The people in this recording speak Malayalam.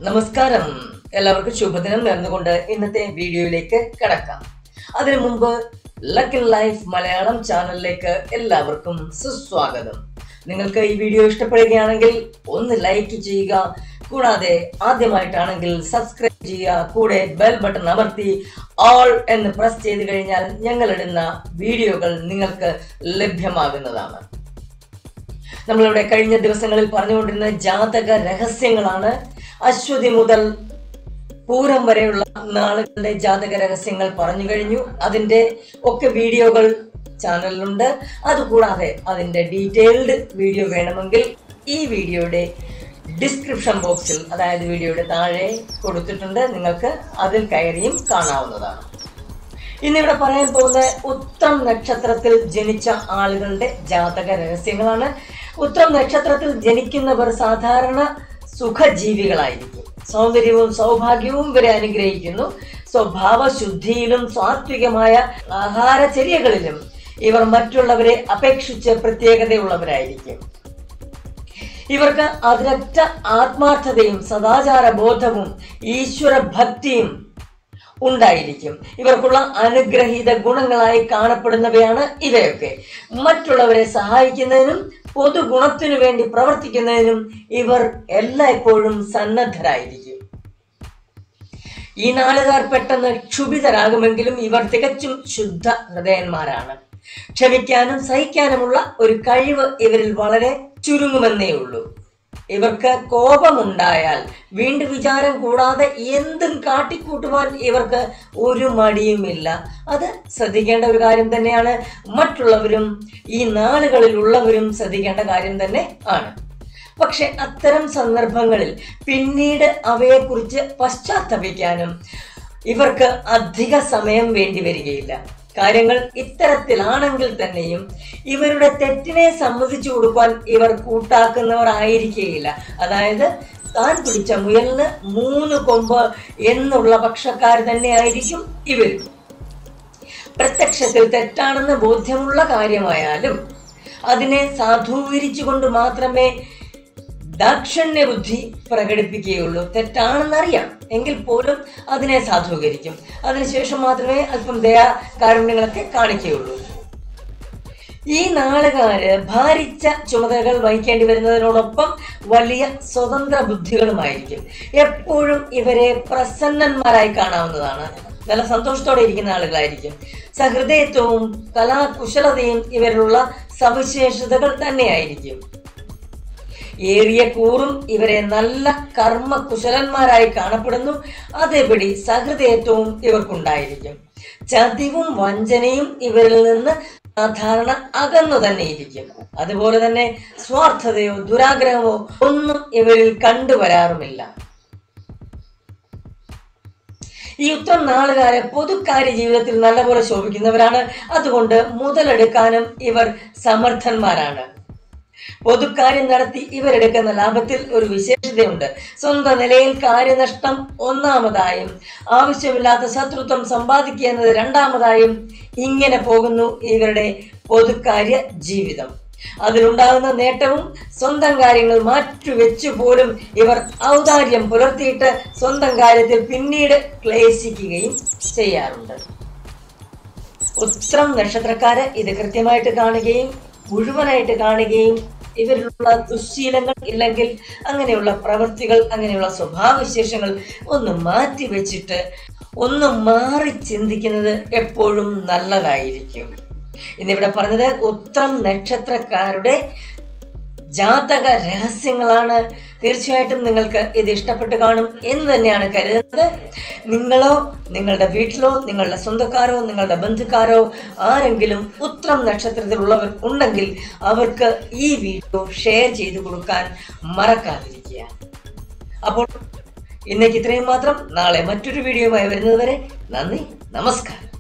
നമസ്കാരം എല്ലാവർക്കും ശുഭദിനം നേർന്നുകൊണ്ട് ഇന്നത്തെ വീഡിയോയിലേക്ക് കടക്കാം അതിനു മുമ്പ് ലക്ക് ലൈഫ് മലയാളം ചാനലിലേക്ക് എല്ലാവർക്കും സുസ്വാഗതം നിങ്ങൾക്ക് ഈ വീഡിയോ ഇഷ്ടപ്പെടുകയാണെങ്കിൽ ഒന്ന് ലൈക്ക് ചെയ്യുക കൂടാതെ ആദ്യമായിട്ടാണെങ്കിൽ സബ്സ്ക്രൈബ് ചെയ്യുക കൂടെ ബെൽ ബട്ടൺ അമർത്തി ഓൾ എന്ന് പ്രസ് ചെയ്ത് കഴിഞ്ഞാൽ ഞങ്ങളിടുന്ന വീഡിയോകൾ നിങ്ങൾക്ക് ലഭ്യമാകുന്നതാണ് നമ്മളിവിടെ കഴിഞ്ഞ ദിവസങ്ങളിൽ പറഞ്ഞുകൊണ്ടിരുന്ന ജാതക രഹസ്യങ്ങളാണ് അശ്വതി മുതൽ പൂരം വരെയുള്ള നാളുകളുടെ ജാതക രഹസ്യങ്ങൾ പറഞ്ഞു കഴിഞ്ഞു അതിന്റെ ഒക്കെ വീഡിയോകൾ ചാനലിലുണ്ട് അതുകൂടാതെ അതിന്റെ ഡീറ്റെയിൽഡ് വീഡിയോ വേണമെങ്കിൽ ഈ വീഡിയോയുടെ ഡിസ്ക്രിപ്ഷൻ ബോക്സിൽ അതായത് വീഡിയോയുടെ താഴെ കൊടുത്തിട്ടുണ്ട് നിങ്ങൾക്ക് അതിൽ കയറിയും കാണാവുന്നതാണ് ഇന്നിവിടെ പറയാൻ പോകുന്ന ഉത്രം നക്ഷത്രത്തിൽ ജനിച്ച ആളുകളുടെ ജാതക രഹസ്യങ്ങളാണ് ഉത്രം നക്ഷത്രത്തിൽ ജനിക്കുന്നവർ സാധാരണ സുഖജീവികളായിരിക്കും സൗന്ദര്യവും സൗഭാഗ്യവും ഇവരെ അനുഗ്രഹിക്കുന്നു സ്വഭാവ ശുദ്ധിയിലും സാത്വികമായ ആഹാരചര്യകളിലും ഇവർ മറ്റുള്ളവരെ അപേക്ഷിച്ച് പ്രത്യേകതയുള്ളവരായിരിക്കും ഇവർക്ക് അതിരറ്റ ആത്മാർത്ഥതയും സദാചാര ബോധവും ഈശ്വര ഭക്തിയും ഉണ്ടായിരിക്കും ഇവർക്കുള്ള അനുഗ്രഹീത ഗുണങ്ങളായി കാണപ്പെടുന്നവയാണ് ഇവയൊക്കെ മറ്റുള്ളവരെ സഹായിക്കുന്നതിനും പൊതുഗുണത്തിനു വേണ്ടി പ്രവർത്തിക്കുന്നതിനും ഇവർ എല്ലായ്പ്പോഴും സന്നദ്ധരായിരിക്കും ഈ നാളുകാർ പെട്ടെന്ന് ക്ഷുഭിതരാകുമെങ്കിലും ഇവർ തികച്ചും ശുദ്ധ ഹൃദയന്മാരാണ് ക്ഷമിക്കാനും സഹിക്കാനുമുള്ള ഒരു കഴിവ് ഇവരിൽ വളരെ ചുരുങ്ങുമെന്നേ ഉള്ളൂ ഇവർക്ക് കോപമുണ്ടായാൽ വീണ്ടും വിചാരം കൂടാതെ എന്തും കാട്ടിക്കൂട്ടുവാൻ ഇവർക്ക് ഒരു മടിയുമില്ല അത് ശ്രദ്ധിക്കേണ്ട ഒരു കാര്യം തന്നെയാണ് മറ്റുള്ളവരും ഈ നാളുകളിലുള്ളവരും ശ്രദ്ധിക്കേണ്ട കാര്യം തന്നെ ആണ് പക്ഷെ അത്തരം സന്ദർഭങ്ങളിൽ പിന്നീട് അവയെക്കുറിച്ച് പശ്ചാത്തപിക്കാനും ഇവർക്ക് അധിക സമയം വേണ്ടി വരികയില്ല കാര്യങ്ങൾ ഇത്തരത്തിലാണെങ്കിൽ തന്നെയും ഇവരുടെ തെറ്റിനെ സമ്മതിച്ചു കൊടുക്കാൻ ഇവർ കൂട്ടാക്കുന്നവർ ആയിരിക്കുകയില്ല അതായത് താൻ പിടിച്ച മുയലിന് മൂന്ന് കൊമ്പ് എന്നുള്ള പക്ഷക്കാർ തന്നെ ആയിരിക്കും ഇവർ പ്രത്യക്ഷത്തിൽ തെറ്റാണെന്ന് ബോധ്യമുള്ള കാര്യമായാലും അതിനെ സാധൂകരിച്ചുകൊണ്ട് മാത്രമേ ദാക്ഷിണ്യ ബുദ്ധി പ്രകടിപ്പിക്കുകയുള്ളൂ തെറ്റാണെന്നറിയാം എങ്കിൽ പോലും അതിനെ സാധൂകരിക്കും അതിനുശേഷം മാത്രമേ അല്പം ദയാ കാരുണ്യങ്ങളൊക്കെ കാണിക്കുകയുള്ളൂ ഈ നാളുകാര് ഭാരിച്ച ചുമതലകൾ വഹിക്കേണ്ടി വരുന്നതിനോടൊപ്പം വലിയ സ്വതന്ത്ര ബുദ്ധികളുമായിരിക്കും എപ്പോഴും ഇവരെ പ്രസന്നന്മാരായി കാണാവുന്നതാണ് നല്ല സന്തോഷത്തോടെ ഇരിക്കുന്ന ആളുകളായിരിക്കും സഹൃദയത്വവും കലാകുശലതയും ഇവരിലുള്ള സവിശേഷതകൾ തന്നെയായിരിക്കും ഏറിയ കൂറും ഇവരെ നല്ല കർമ്മ കുശലന്മാരായി കാണപ്പെടുന്നു അതേപടി സഹൃദയത്വവും ഇവർക്കുണ്ടായിരിക്കും ചതിവും വഞ്ചനയും ഇവരിൽ നിന്ന് സാധാരണ അകന്നു തന്നെ ഇരിക്കും അതുപോലെ തന്നെ സ്വാർത്ഥതയോ ദുരാഗ്രഹമോ ഒന്നും ഇവരിൽ കണ്ടുവരാറുമില്ല ഈ ഉത്തരം നാളുകാരെ പൊതുകാര്യ ജീവിതത്തിൽ നല്ലപോലെ ശോഭിക്കുന്നവരാണ് അതുകൊണ്ട് മുതലെടുക്കാനും ഇവർ സമർത്ഥന്മാരാണ് പൊതുക്കാര്യം നടത്തി ഇവരെടുക്കുന്ന ലാഭത്തിൽ ഒരു വിശേഷതയുണ്ട് സ്വന്തം നിലയിൽ കാര്യനഷ്ടം ഒന്നാമതായും ആവശ്യമില്ലാത്ത ശത്രുത്വം സമ്പാദിക്കുക എന്നത് രണ്ടാമതായും ഇങ്ങനെ പോകുന്നു ഇവരുടെ പൊതുക്കാര്യ ജീവിതം അതിലുണ്ടാകുന്ന നേട്ടവും സ്വന്തം കാര്യങ്ങൾ മാറ്റിവെച്ചു പോലും ഇവർ ഔദാര്യം പുലർത്തിയിട്ട് സ്വന്തം കാര്യത്തിൽ പിന്നീട് ക്ലേശിക്കുകയും ചെയ്യാറുണ്ട് ഉത്രം നക്ഷത്രക്കാര് ഇത് കൃത്യമായിട്ട് കാണുകയും മുഴുവനായിട്ട് കാണുകയും ഇവരിലുള്ള ദുശ്ശീലങ്ങൾ ഇല്ലെങ്കിൽ അങ്ങനെയുള്ള പ്രവൃത്തികൾ അങ്ങനെയുള്ള സ്വഭാവവിശേഷങ്ങൾ ഒന്ന് മാറ്റി വെച്ചിട്ട് ഒന്ന് മാറി ചിന്തിക്കുന്നത് എപ്പോഴും നല്ലതായിരിക്കും ഇന്നിവിടെ പറഞ്ഞത് ഉത്രം നക്ഷത്രക്കാരുടെ ജാതക രഹസ്യങ്ങളാണ് തീർച്ചയായിട്ടും നിങ്ങൾക്ക് ഇത് ഇഷ്ടപ്പെട്ട് കാണും എന്ന് തന്നെയാണ് കരുതുന്നത് നിങ്ങളോ നിങ്ങളുടെ വീട്ടിലോ നിങ്ങളുടെ സ്വന്തക്കാരോ നിങ്ങളുടെ ബന്ധുക്കാരോ ആരെങ്കിലും ഉത്രം നക്ഷത്രത്തിലുള്ളവർ ഉണ്ടെങ്കിൽ അവർക്ക് ഈ വീഡിയോ ഷെയർ ചെയ്തു കൊടുക്കാൻ മറക്കാതിരിക്കുക അപ്പോൾ ഇന്നേക്ക് ഇത്രയും മാത്രം നാളെ മറ്റൊരു വീഡിയോയുമായി വരുന്നതുവരെ നന്ദി നമസ്കാരം